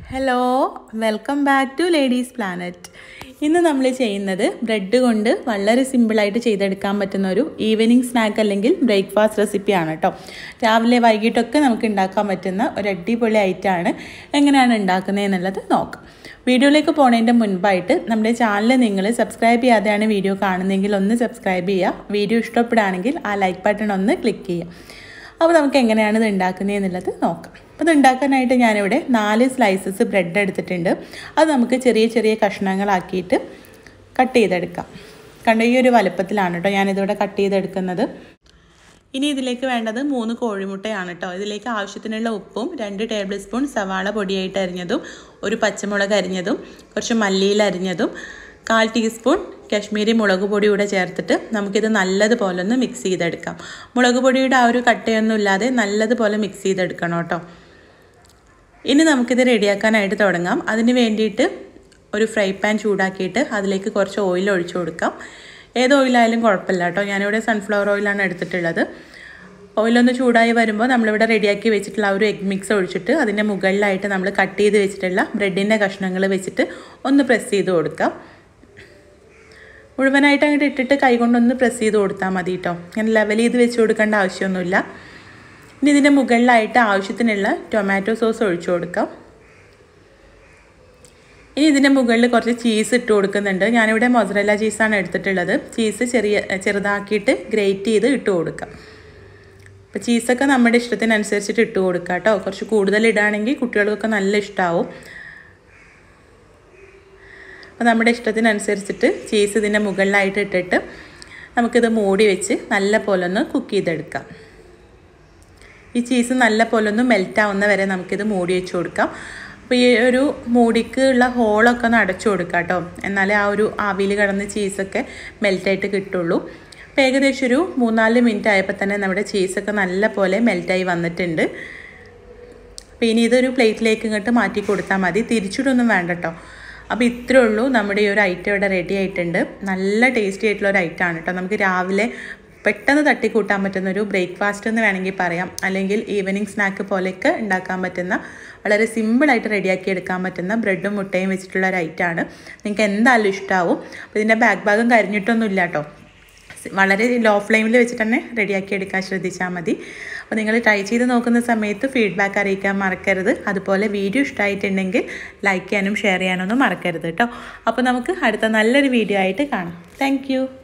hello welcome back to ladies planet ഇന്ന് നമ്മൾ ചെയ്യുന്നത് ബ്രെഡ് കൊണ്ട് വളരെ സിമ്പിളായിട്ട് ചെയ്തെടുക്കാൻ പറ്റുന്ന ഒരു ഈവനിങ് സ്നാക്ക് അല്ലെങ്കിൽ ബ്രേക്ക്ഫാസ്റ്റ് റെസിപ്പിയാണ് കേട്ടോ രാവിലെ വൈകിട്ടൊക്കെ നമുക്ക് ഉണ്ടാക്കാൻ പറ്റുന്ന ഒരു അടിപൊളി ഐറ്റമാണ് എങ്ങനെയാണ് ഉണ്ടാക്കുന്നത് എന്നുള്ളത് നോക്കാം വീഡിയോയിലേക്ക് പോണതിൻ്റെ മുൻപായിട്ട് നമ്മുടെ ചാനൽ നിങ്ങൾ സബ്സ്ക്രൈബ് ചെയ്യാതെയാണ് വീഡിയോ കാണുന്നതെങ്കിൽ ഒന്ന് സബ്സ്ക്രൈബ് ചെയ്യുക വീഡിയോ ഇഷ്ടപ്പെടുകയാണെങ്കിൽ ആ ലൈക്ക് ബട്ടൺ ഒന്ന് ക്ലിക്ക് ചെയ്യുക അപ്പോൾ നമുക്ക് എങ്ങനെയാണ് ഇത് ഉണ്ടാക്കുന്നത് എന്നുള്ളത് നോക്കാം അപ്പോൾ ഇത് ഉണ്ടാക്കാനായിട്ട് ഞാനിവിടെ നാല് സ്ലൈസസ് ബ്രെഡ് എടുത്തിട്ടുണ്ട് അത് നമുക്ക് ചെറിയ ചെറിയ കഷ്ണങ്ങളാക്കിയിട്ട് കട്ട് ചെയ്തെടുക്കാം കണ്ട ഈ ഒരു വലുപ്പത്തിലാണ് കേട്ടോ ഞാനിതിവിടെ കട്ട് ചെയ്തെടുക്കുന്നത് ഇനി ഇതിലേക്ക് വേണ്ടത് മൂന്ന് കോഴിമുട്ടയാണ് കേട്ടോ ഇതിലേക്ക് ആവശ്യത്തിനുള്ള ഉപ്പും രണ്ട് ടേബിൾ സ്പൂൺ സവാള പൊടിയായിട്ട് അരിഞ്ഞതും ഒരു പച്ചമുളക് അരിഞ്ഞതും കുറച്ച് മല്ലിയിൽ അരിഞ്ഞതും കാൽ ടീസ്പൂൺ കാശ്മീരി മുളക് പൊടി കൂടെ ചേർത്തിട്ട് നമുക്കിത് നല്ലതുപോലെ ഒന്ന് മിക്സ് ചെയ്തെടുക്കാം മുളക് പൊടിയുടെ ആ ഒരു കട്ടയൊന്നും ഇല്ലാതെ നല്ലതുപോലെ മിക്സ് ചെയ്തെടുക്കണം കേട്ടോ ഇനി നമുക്കിത് റെഡിയാക്കാനായിട്ട് തുടങ്ങാം അതിന് വേണ്ടിയിട്ട് ഒരു ഫ്രൈ പാൻ ചൂടാക്കിയിട്ട് അതിലേക്ക് കുറച്ച് ഓയിൽ ഒഴിച്ചു കൊടുക്കാം ഏത് ഓയിലായാലും കുഴപ്പമില്ല കേട്ടോ ഞാനിവിടെ സൺഫ്ലവർ ഓയിലാണ് എടുത്തിട്ടുള്ളത് ഓയിലൊന്ന് ചൂടായി വരുമ്പോൾ നമ്മളിവിടെ റെഡിയാക്കി വെച്ചിട്ടുള്ള ആ ഒരു എഗ് മിക്സ് ഒഴിച്ചിട്ട് അതിൻ്റെ മുകളിലായിട്ട് നമ്മൾ കട്ട് ചെയ്ത് വെച്ചിട്ടുള്ള ബ്രെഡിൻ്റെ കഷ്ണങ്ങൾ വെച്ചിട്ട് ഒന്ന് പ്രസ് ചെയ്ത് കൊടുക്കാം മുഴുവനായിട്ട് അങ്ങോട്ട് ഇട്ടിട്ട് കൈകൊണ്ടൊന്ന് പ്രസ് ചെയ്ത് കൊടുത്താൽ മതി കേട്ടോ ഞാൻ ലെവൽ ചെയ്ത് വെച്ച് കൊടുക്കേണ്ട ആവശ്യമൊന്നുമില്ല ഇനി ഇതിൻ്റെ മുകളിലായിട്ട് ആവശ്യത്തിനുള്ള ടൊമാറ്റോ സോസ് ഒഴിച്ചു കൊടുക്കാം ഇനി ഇതിൻ്റെ മുകളിൽ കുറച്ച് ചീസ് ഇട്ട് കൊടുക്കുന്നുണ്ട് ഞാനിവിടെ മൊസറല്ല ചീസാണ് എടുത്തിട്ടുള്ളത് ചീസ് ചെറിയ ചെറുതാക്കിയിട്ട് ഗ്രേറ്റ് ചെയ്ത് ഇട്ട് കൊടുക്കാം അപ്പോൾ ചീസൊക്കെ നമ്മുടെ ഇഷ്ടത്തിനനുസരിച്ചിട്ട് ഇട്ട് കൊടുക്കാം കേട്ടോ കുറച്ച് കൂടുതൽ ഇടുകയാണെങ്കിൽ കുട്ടികൾക്കൊക്കെ നല്ല ഇഷ്ടമാവും അപ്പോൾ നമ്മുടെ ഇഷ്ടത്തിനനുസരിച്ചിട്ട് ചീസ് ഇതിൻ്റെ മുകളിലായിട്ട് ഇട്ടിട്ട് നമുക്കിത് മൂടി വെച്ച് നല്ല പോലെ ഒന്ന് കുക്ക് ചെയ്തെടുക്കാം ഈ ചീസ് നല്ല പോലെ ഒന്ന് മെൽറ്റ് ആവുന്ന വരെ നമുക്കിത് മൂടി വെച്ച് കൊടുക്കാം അപ്പോൾ ഈ ഒരു മൂടിക്ക് ഉള്ള ഹോളൊക്കെ ഒന്ന് അടച്ചു കൊടുക്കാം കേട്ടോ എന്നാലേ ആ ഒരു ആവിയിൽ കിടന്ന് ചീസൊക്കെ മെൽറ്റായിട്ട് കിട്ടുള്ളൂ അപ്പോൾ ഏകദേശം ഒരു മൂന്നാല് മിനിറ്റ് ആയപ്പോൾ തന്നെ നമ്മുടെ ചീസൊക്കെ നല്ല പോലെ മെൽറ്റായി വന്നിട്ടുണ്ട് അപ്പോൾ ഇനി ഇതൊരു പ്ലേറ്റിലേക്ക് ഇങ്ങോട്ട് മാറ്റി കൊടുത്താൽ മതി തിരിച്ചിട്ടൊന്നും വേണ്ട കേട്ടോ അപ്പോൾ ഇത്രേ ഉള്ളൂ നമ്മുടെ ഈ ഒരു ഐറ്റം ഇവിടെ റെഡി ആയിട്ടുണ്ട് നല്ല ടേസ്റ്റി ആയിട്ടുള്ള ഒരു ഐറ്റമാണ് കേട്ടോ നമുക്ക് രാവിലെ പെട്ടെന്ന് തട്ടിക്കൂട്ടാൻ പറ്റുന്ന ഒരു ബ്രേക്ക്ഫാസ്റ്റ് എന്ന് വേണമെങ്കിൽ പറയാം അല്ലെങ്കിൽ ഈവനിങ് സ്നാക്ക് പോലെയൊക്കെ ഉണ്ടാക്കാൻ പറ്റുന്ന വളരെ സിമ്പിളായിട്ട് റെഡിയാക്കി എടുക്കാൻ പറ്റുന്ന ബ്രെഡും മുട്ടയും വെച്ചിട്ടുള്ള ഒരു ഐറ്റമാണ് നിങ്ങൾക്ക് എന്തായാലും ഇഷ്ടമാവും അപ്പോൾ ഇതിൻ്റെ ബാക്ക് ഭാഗം കരിഞ്ഞിട്ടൊന്നും ഇല്ല കേട്ടോ വളരെ ലോ ഫ്ലെയിമിൽ വെച്ചിട്ട് തന്നെ റെഡിയാക്കി എടുക്കാൻ ശ്രദ്ധിച്ചാൽ മതി അപ്പോൾ നിങ്ങൾ ട്രൈ ചെയ്ത് നോക്കുന്ന സമയത്ത് ഫീഡ്ബാക്ക് അറിയിക്കാൻ മറക്കരുത് അതുപോലെ വീഡിയോ ഇഷ്ടമായിട്ടുണ്ടെങ്കിൽ ലൈക്ക് ചെയ്യാനും ഷെയർ ചെയ്യാനൊന്നും മറക്കരുത് കേട്ടോ അപ്പോൾ നമുക്ക് അടുത്ത നല്ലൊരു വീഡിയോ ആയിട്ട് കാണാം താങ്ക്